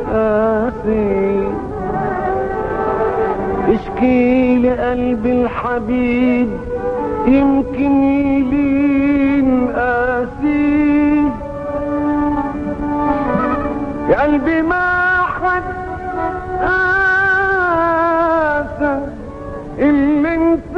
قاسي اشكي لقلبي الحبيب يمكن يلين قاسي يا قلبي ما حد قاسى اللي انت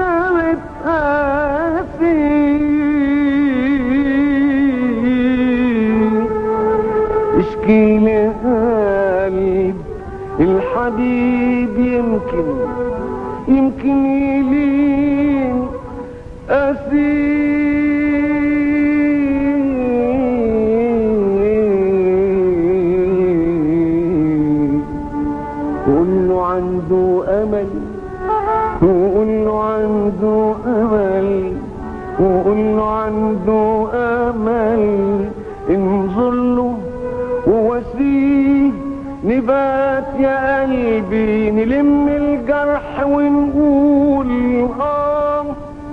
بتقاسي اشكي لقلب الحبيب يمكن يمكن يلين أسير قول له عنده أمل وقول له عنده أمل وقول له عنده أمل انظر له وواسيه نبات يا قلبي نلم الجرح ونقول اه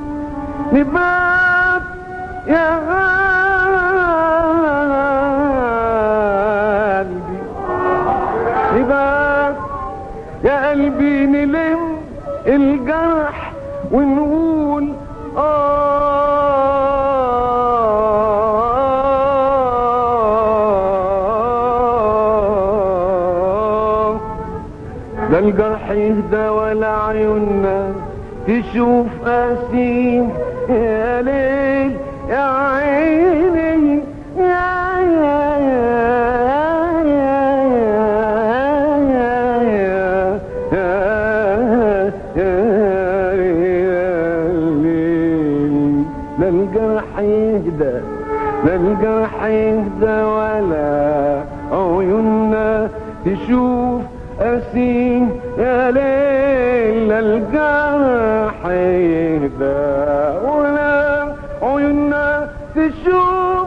نبات يا قلبي نبات يا قلبي نلم الجرح ونقول آه لا الجرح يهدى ولا عيوننا تشوف قاسين يا ليل يا عيني يا يا يا يا يا يا يا يا يا ليل لا الجرح يهدى لا الجرح يهدى ولا عيوننا تشوف أسين يا ليل لا الجرح يهدى ولا عيوننا تشوف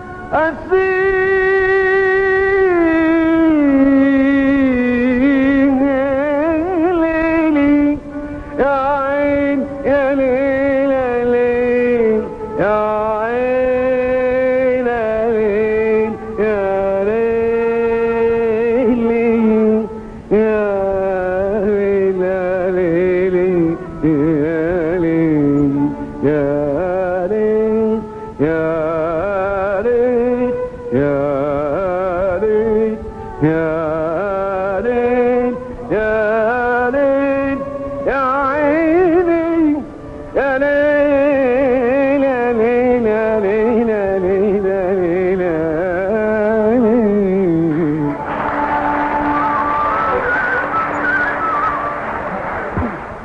أسين يا ليلي يا عين يا ليل يا ليل يا عين يا ليل يا ليل يا ليل يا ليل يا ليل يا ليل يا ليل يا ليل يا